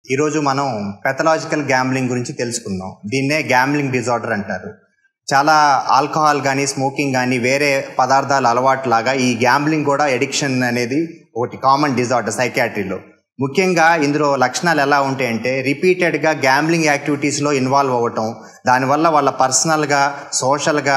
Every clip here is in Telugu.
ఈరోజు మనం పెథలాజికల్ గ్యాంబ్లింగ్ గురించి తెలుసుకుందాం దీన్నే గ్యాంబ్లింగ్ డిజార్డర్ అంటారు చాలా ఆల్కహాల్ కానీ స్మోకింగ్ కానీ వేరే పదార్థాల అలవాటు లాగా ఈ గ్యాంబ్లింగ్ కూడా ఎడిక్షన్ అనేది ఒకటి కామన్ డిజార్డర్ సైకాట్రీలో ముఖ్యంగా ఇందులో లక్షణాలు ఎలా ఉంటాయంటే రిపీటెడ్గా గ్యాంబ్లింగ్ యాక్టివిటీస్లో ఇన్వాల్వ్ అవ్వటం దానివల్ల వాళ్ళ పర్సనల్గా సోషల్గా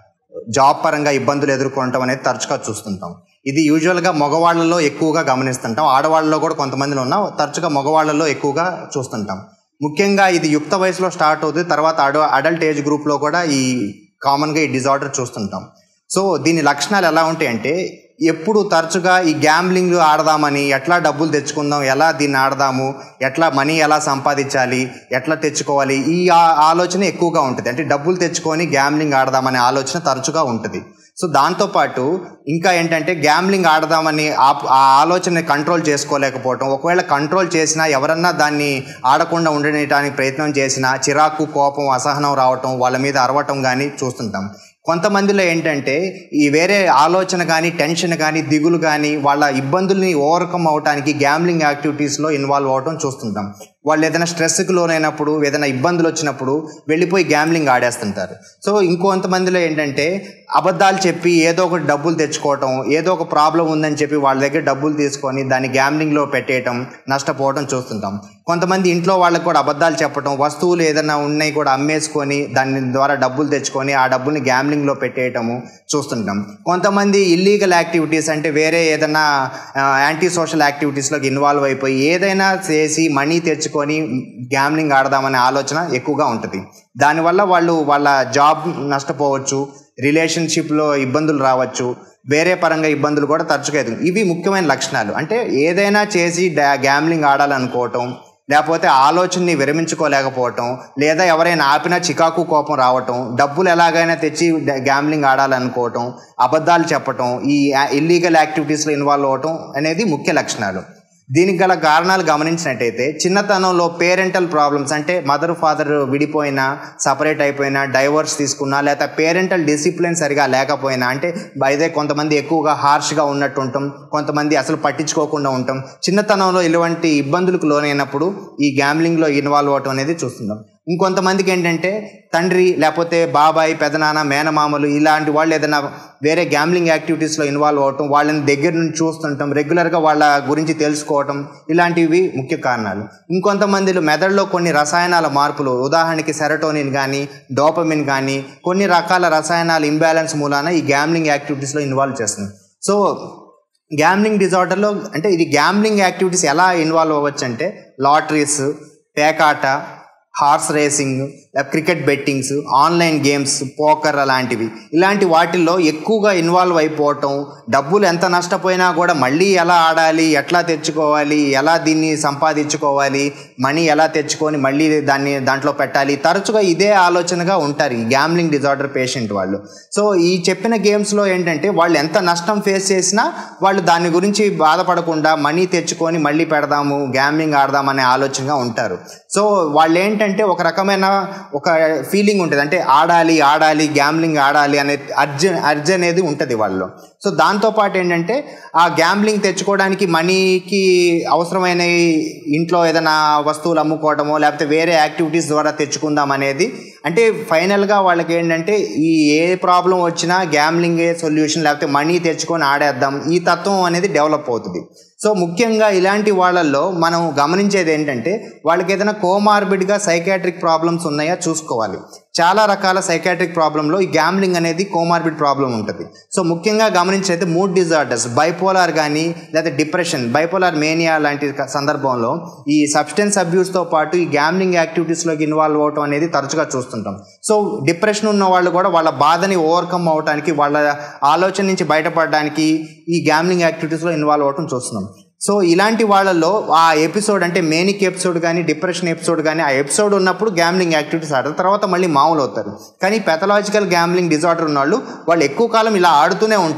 జాబ్ పరంగా ఇబ్బందులు ఎదుర్కొనటం అనేది తరచుగా చూస్తుంటాం ఇది యూజువల్గా మగవాళ్ళలో ఎక్కువగా గమనిస్తుంటాం ఆడవాళ్ళలో కూడా కొంతమందిలో ఉన్న తరచుగా మగవాళ్ళలో ఎక్కువగా చూస్తుంటాం ముఖ్యంగా ఇది యుక్త వయసులో స్టార్ట్ అవుతుంది తర్వాత అడ అడల్ట్ ఏజ్ గ్రూప్లో కూడా ఈ కామన్గా ఈ డిజార్డర్ చూస్తుంటాం సో దీని లక్షణాలు ఎలా ఉంటాయంటే ఎప్పుడు తరచుగా ఈ గ్యాంబ్లింగ్ ఆడదామని ఎట్లా డబ్బులు తెచ్చుకుందాం ఎలా దీన్ని ఆడదాము ఎట్లా మనీ ఎలా సంపాదించాలి ఎట్లా తెచ్చుకోవాలి ఈ ఆ- ఆలోచన ఎక్కువగా ఉంటుంది అంటే డబ్బులు తెచ్చుకొని గ్యాంబ్లింగ్ ఆడదామనే ఆలోచన తరచుగా ఉంటుంది సో దాంతోపాటు ఇంకా ఏంటంటే గ్యాంబ్లింగ్ ఆడదామని ఆ ఆ ఆలోచనని కంట్రోల్ చేసుకోలేకపోవటం ఒకవేళ కంట్రోల్ చేసినా ఎవరన్నా దాన్ని ఆడకుండా ఉండడానికి ప్రయత్నం చేసినా చిరాకు కోపం అసహనం రావటం వాళ్ళ మీద అరవటం కానీ చూస్తుంటాం కొంతమందిలో ఏంటంటే ఈ వేరే ఆలోచన కానీ టెన్షన్ కానీ దిగులు కానీ వాళ్ళ ఇబ్బందుల్ని ఓవర్కమ్ అవడానికి గ్యాంబ్లింగ్ యాక్టివిటీస్లో ఇన్వాల్వ్ అవటం చూస్తుంటాం వాళ్ళు ఏదైనా స్ట్రెస్కి లోనైనప్పుడు ఏదైనా ఇబ్బందులు వచ్చినప్పుడు వెళ్ళిపోయి గ్యాంబ్లింగ్ ఆడేస్తుంటారు సో ఇంకొంతమందిలో ఏంటంటే అబద్ధాలు చెప్పి ఏదో ఒకటి డబ్బులు తెచ్చుకోవటం ఏదో ఒక ప్రాబ్లం ఉందని చెప్పి వాళ్ళ దగ్గర డబ్బులు తీసుకొని దాన్ని గ్యాంబ్లింగ్లో పెట్టేయటం నష్టపోవటం చూస్తుంటాం కొంతమంది ఇంట్లో వాళ్ళకి కూడా అబద్ధాలు చెప్పటం వస్తువులు ఏదైనా ఉన్నాయి కూడా అమ్మేసుకొని దాని ద్వారా డబ్బులు తెచ్చుకొని ఆ డబ్బుల్ని గ్యాంబ్లింగ్లో పెట్టేయటము చూస్తుంటాం కొంతమంది ఇల్లీగల్ యాక్టివిటీస్ అంటే వేరే ఏదైనా యాంటీ సోషల్ యాక్టివిటీస్లోకి ఇన్వాల్వ్ అయిపోయి ఏదైనా చేసి మనీ తెచ్చుకొని గ్యాంబ్లింగ్ ఆడదామనే ఆలోచన ఎక్కువగా ఉంటుంది దానివల్ల వాళ్ళు వాళ్ళ జాబ్ నష్టపోవచ్చు రిలేషన్షిప్లో ఇబ్బందులు రావచ్చు వేరే పరంగా ఇబ్బందులు కూడా తరచుగా ఎదురు ఇవి ముఖ్యమైన లక్షణాలు అంటే ఏదైనా చేసి డా- గ్యాంబ్లింగ్ ఆడాలనుకోవటం లేకపోతే ఆలోచనని విరమించుకోలేకపోవటం లేదా ఎవరైనా ఆపినా చికాకు కోపం రావటం డబ్బులు ఎలాగైనా తెచ్చి డ- గ్యాంబ్లింగ్ ఆడాలనుకోవటం అబద్ధాలు చెప్పటం ఈ ఇల్లీగల్ యాక్టివిటీస్లో ఇన్వాల్వ్ అవ్వటం అనేది ముఖ్య లక్షణాలు దీనికి గల కారణాలు గమనించినట్టయితే చిన్నతనంలో పేరెంటల్ ప్రాబ్లమ్స్ అంటే మదర్ ఫాదర్ విడిపోయినా సపరేట్ అయిపోయినా డైవర్స్ తీసుకున్నా లేదా పేరెంటల్ డిసిప్లిన్ సరిగా లేకపోయినా అంటే అయితే కొంతమంది ఎక్కువగా హార్ష్గా ఉన్నట్టు ఉంటాం కొంతమంది అసలు పట్టించుకోకుండా ఉంటాం చిన్నతనంలో ఇలాంటి ఇబ్బందులకు లోనైనప్పుడు ఈ గ్యాంబ్లింగ్లో ఇన్వాల్వ్ అవటం అనేది చూస్తున్నాం ఇంకొంతమందికి ఏంటంటే తండ్రి లేకపోతే బాబాయ్ పెదనాన్న మేనమామలు ఇలాంటి వాళ్ళు ఏదైనా వేరే గ్యాంబ్లింగ్ యాక్టివిటీస్లో ఇన్వాల్వ్ అవటం వాళ్ళని దగ్గర నుంచి చూస్తుంటాం రెగ్యులర్గా వాళ్ళ గురించి తెలుసుకోవటం ఇలాంటివి ముఖ్య కారణాలు ఇంకొంతమందిలో మెదడులో కొన్ని రసాయనాల మార్పులు ఉదాహరణకి సెరటోనిన్ కానీ డోపమిన్ కానీ కొన్ని రకాల రసాయనాల ఇంబ్యాలెన్స్ మూలాన ఈ గ్యాంబ్లింగ్ యాక్టివిటీస్లో ఇన్వాల్వ్ చేస్తుంది సో గ్యాంబ్లింగ్ డిజార్డర్లో అంటే ఇది గ్యాంబ్లింగ్ యాక్టివిటీస్ ఎలా ఇన్వాల్వ్ అవ్వచ్చు అంటే లాటరీస్ పేకాట horse racing cricket bettings online games poker అలాంటివి ఇలాంటి వాటిల్లో ఎక్కువగా ఇన్వాల్వ్ అయిపోవటం డబ్బులు ఎంత నష్టపోయినా కూడా మళ్ళీ ఎలా ఆడాలి ఎట్లా తెచ్చుకోవాలి ఎలా దీన్ని సంపాదించుకోవాలి మనీ ఎలా తెచ్చుకొని మళ్ళీ దాన్ని దాంట్లో పెట్టాలి తరచుగా ఇదే ఆలోచనగా ఉంటారు ఈ గ్యాంబ్లింగ్ డిజార్డర్ పేషెంట్ వాళ్ళు సో ఈ చెప్పిన గేమ్స్లో ఏంటంటే వాళ్ళు ఎంత నష్టం ఫేస్ చేసినా వాళ్ళు దాని గురించి బాధపడకుండా మనీ తెచ్చుకొని మళ్ళీ పెడదాము గ్యాంబ్లింగ్ ఆడదామనే ఆలోచనగా ఉంటారు సో వాళ్ళు ఏంటంటే ఒక రకమైన ఒక ఫీలింగ్ ఉంటుంది అంటే ఆడాలి ఆడాలి గ్యాంబ్లింగ్ ఆడాలి అనే అర్జ అర్జ్ అనేది ఉంటుంది వాళ్ళు సో దాంతోపాటు ఏంటంటే ఆ గ్యాంబ్లింగ్ తెచ్చుకోవడానికి మనీకి అవసరమైన ఇంట్లో ఏదైనా వస్తువులు అమ్ముకోవడమో లేకపోతే వేరే యాక్టివిటీస్ ద్వారా తెచ్చుకుందాం అనేది అంటే ఫైనల్గా వాళ్ళకి ఏంటంటే ఈ ఏ ప్రాబ్లం వచ్చినా గ్యాంబ్లింగే సొల్యూషన్ లేకపోతే మనీ తెచ్చుకొని ఆడేద్దాం ఈ తత్వం అనేది డెవలప్ అవుతుంది సో ముఖ్యంగా ఇలాంటి వాళ్ళల్లో మనం గమనించేది ఏంటంటే వాళ్ళకి ఏదైనా కోమార్బిడ్గా సైకాట్రిక్ ప్రాబ్లమ్స్ ఉన్నాయా చూసుకోవాలి చాలా రకాల సైకాట్రిక్ ప్రాబ్లంలో ఈ గ్యాంబ్లింగ్ అనేది కోమార్బిడ్ ప్రాబ్లం ఉంటుంది సో ముఖ్యంగా గమనించైతే మూడ్ డిజార్డర్స్ బైపోలార్ కానీ లేదా డిప్రెషన్ బైపోలార్ మేనియా లాంటి క- సందర్భంలో ఈ సబ్స్టెన్స్ అబ్యూస్తో పాటు ఈ గ్యాంబ్లింగ్ యాక్టివిటీస్లోకి ఇన్వాల్వ్ అవటం అనేది తరచుగా చూస్తుంటాం సో డిప్రెషన్ ఉన్న వాళ్ళు కూడా వాళ్ళ బాధని ఓవర్కమ్ అవడానికి వాళ్ళ ఆలోచన నుంచి బయటపడడానికి ఈ గ్యాంబ్లింగ్ యాక్టివిటీస్లో ఇన్వాల్వ్ అవటం చూస్తున్నాం సో ఇలాంటి వాళ్ళల్లో ఆ ఎపిసోడ్ అంటే మేనిక్ ఎపిసోడ్ కానీ డిప్రెషన్ ఎపిసోడ్ కానీ ఆ ఎపిసోడ్ ఉన్నప్పుడు గ్యాంబ్లింగ్ యాక్టివిటీస్ ఆడతారు తర్వాత మళ్ళీ మామూలు అవుతారు కానీ పెథలాజికల్ గ్యాంబ్లింగ్ డిజార్డర్ ఉన్న వాళ్ళు వాళ్ళు ఎక్కువ కాలం ఇలా ఆడుతూనే ఉంటారు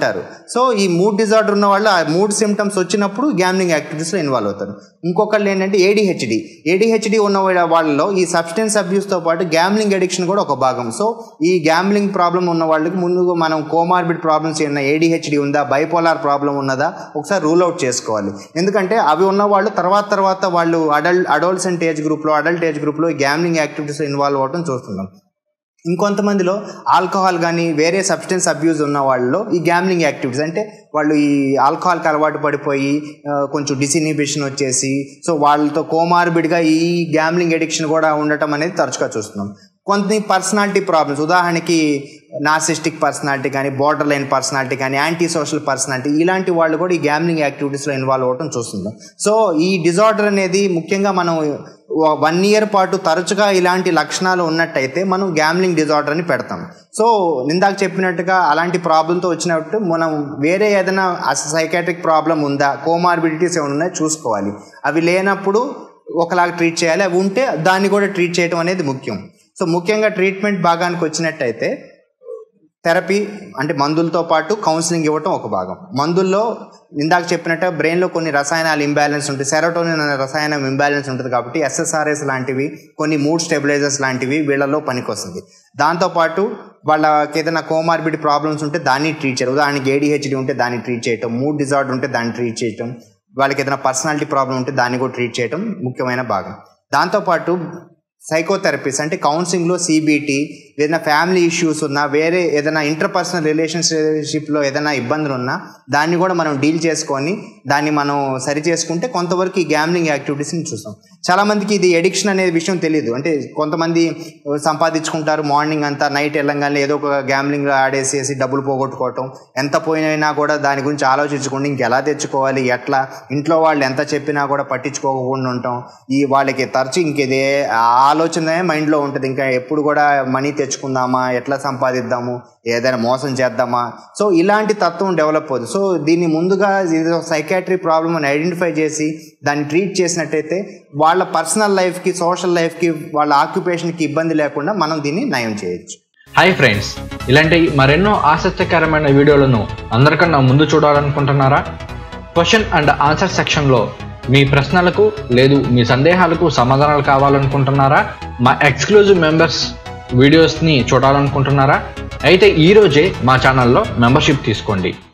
సో ఈ మూడ్ డిజార్డర్ ఉన్న వాళ్ళు ఆ మూడ్ సిమ్టమ్స్ వచ్చినప్పుడు గ్యామ్లింగ్ యాక్టివిటీస్లో ఇన్వాల్వ్ అవుతారు ఇంకొకళ్ళు ఏంటంటే ఏడిహెచ్డి ఏడిహెచ్డి ఉన్న వాళ్ళ- వాళ్ళలో ఈ సబ్స్టెన్స్ అబ్యూస్తో పాటు గ్యామ్లింగ్ అడిక్షన్ కూడా ఒక భాగం సో ఈ గ్యామ్లింగ్ ప్రాబ్లం ఉన్న వాళ్ళకి ముందుగా మనం కోమార్బిడ్ ప్రాబ్లమ్స్ ఏమన్నా ఏడిహెచ్డి ఉందా బైపోలార్ ప్రాబ్లం ఉన్నదా ఒకసారి రూల్ అవుట్ చేసుకోవాలి ఎందుకంటే అవి ఉన్న వాళ్ళు తర్వాత తర్వాత వాళ్ళు అడల్ట్ అడోల్సెంట్ ఏజ్ గ్రూప్లో అడల్ట్ ఏజ్ గ్రూప్లో గ్యామ్లింగ్ యాక్టివిటీస్లో ఇన్వాల్వ్ అవ్వడం చూస్తున్నాం ఇంకొంతమందిలో ఆల్కహాల్ కానీ వేరే సబ్స్టెన్స్ అబ్యూస్ ఉన్న వాళ్ళలో ఈ గ్యామ్లింగ్ యాక్టివిటీస్ అంటే వాళ్ళు ఈ ఆల్కహాల్కి అలవాటు పడిపోయి ఆ, కొంచెం డిసినిబిషన్ వచ్చేసి సో వాళ్ళతో కోమార్బిడ్గా ఈ గ్యామ్లింగ్ ఎడిక్షన్ కూడా ఉండటం అనేది తరచుగా చూస్తున్నాం కొన్ని పర్సనాలిటీ ప్రాబ్లమ్స్ ఉదాహరణకి నార్సిస్టిక్ పర్సనాలిటీ కానీ బార్డర్ లైన్ పర్సనాలిటీ కానీ యాంటీ సోషల్ పర్సనాలిటీ ఇలాంటి వాళ్ళు కూడా ఈ గ్యామ్లింగ్ యాక్టివిటీస్లో ఇన్వాల్వ్ అవ్వడం చూస్తున్నాం సో ఈ డిజార్డర్ అనేది ముఖ్యంగా మనం వన్ ఇయర్ పాటు తరచుగా ఇలాంటి లక్షణాలు ఉన్నట్టయితే మనం గ్యామ్లింగ్ డిజార్డర్ అని పెడతాం సో ఇందాక చెప్పినట్టుగా అలాంటి ప్రాబ్లంతో వచ్చినట్టు మనం వేరే ఏదైనా సైకాట్రిక్ ప్రాబ్లం ఉందా కోమార్బిడిటీస్ ఏమైనా ఉన్నాయో చూసుకోవాలి అవి లేనప్పుడు ఒకలాగా ట్రీట్ చేయాలి అవి ఉంటే దాన్ని కూడా ట్రీట్ చేయడం అనేది ముఖ్యం సో ముఖ్యంగా ట్రీట్మెంట్ భాగానికి వచ్చినట్టయితే థెరపీ అంటే మందులతో పాటు కౌన్సిలింగ్ ఇవ్వటం ఒక భాగం మందుల్లో ఇందాక చెప్పినట్టు బ్రెయిన్లో కొన్ని రసాయనాలు ఇంబ్యాలెన్స్ ఉంటాయి సెరోటోనిన్ అనే రసాయనం ఇంబ్యాలెన్స్ ఉంటుంది కాబట్టి ఎస్ఎస్ఆర్ఎస్ లాంటివి కొన్ని మూడ్ స్టెబిలైజర్స్ లాంటివి వీళ్ళలో పనికొస్తుంది దాంతోపాటు వాళ్ళకి ఏదైనా కోమార్బిడ్ ప్రాబ్లమ్స్ ఉంటే దాన్ని ట్రీట్ చేయడం ఉదాహరణకి ఏడిహెచ్డి ఉంటే దాన్ని ట్రీట్ చేయటం మూడ్ డిజార్డర్ ఉంటే దాన్ని ట్రీట్ చేయటం వాళ్ళకి ఏదైనా పర్సనాలిటీ ప్రాబ్లం ఉంటే దాన్ని కూడా ట్రీట్ చేయటం ముఖ్యమైన భాగం దాంతోపాటు సైకోథెరపీస్ అంటే కౌన్సిలింగ్లో సిబిటి ఏదైనా ఫ్యామిలీ ఇష్యూస్ ఉన్నా వేరే ఏదైనా ఇంటర్పర్సనల్ రిలేషన్షిప్లో ఏదైనా ఇబ్బందులు ఉన్నా దాన్ని కూడా మనం డీల్ చేసుకొని దాన్ని మనం సరి చేసుకుంటే కొంతవరకు ఈ గ్యామ్లింగ్ యాక్టివిటీస్ని చూస్తాం చాలామందికి ఇది ఎడిక్షన్ అనే విషయం తెలియదు అంటే కొంతమంది సంపాదించుకుంటారు మార్నింగ్ అంతా నైట్ వెళ్ళంగానే ఏదో ఒక గ్యామ్లింగ్ ఆడేసేసి డబ్బులు పోగొట్టుకోవటం ఎంత పోయినా కూడా దాని గురించి ఆలోచించుకోండి ఇంకెలా తెచ్చుకోవాలి ఎట్లా ఇంట్లో వాళ్ళు ఎంత చెప్పినా కూడా పట్టించుకోకుండా ఉంటాం ఈ వాళ్ళకి తరచు ఇంకేదే ఆ ఆలోచనే మైండ్లో ఉంటుంది ఇంకా ఎప్పుడు కూడా మనీ తెచ్చుకుందామా ఎట్లా సంపాదిద్దాము ఏదైనా మోసం చేద్దామా సో ఇలాంటి తత్వం డెవలప్ అవుతుంది సో దీన్ని ముందుగా ఇది సైకాట్రీ ప్రాబ్లమ్ అని ఐడెంటిఫై చేసి దాన్ని ట్రీట్ చేసినట్టయితే వాళ్ళ పర్సనల్ లైఫ్కి సోషల్ లైఫ్కి వాళ్ళ ఆక్యుపేషన్కి ఇబ్బంది లేకుండా మనం దీన్ని నయం చేయొచ్చు హాయ్ ఫ్రెండ్స్ ఇలాంటి మరెన్నో ఆసక్తికరమైన వీడియోలను అందరికన్నా ముందు చూడాలనుకుంటున్నారా క్వశ్చన్ అండ్ ఆన్సర్ సెక్షన్లో మీ ప్రశ్నలకు లేదు మీ సందేహాలకు సమాధానాలు కావాలనుకుంటున్నారా మా ఎక్స్క్లూజివ్ మెంబర్స్ వీడియోస్ని చూడాలనుకుంటున్నారా అయితే ఈరోజే మా ఛానల్లో మెంబర్షిప్ తీసుకోండి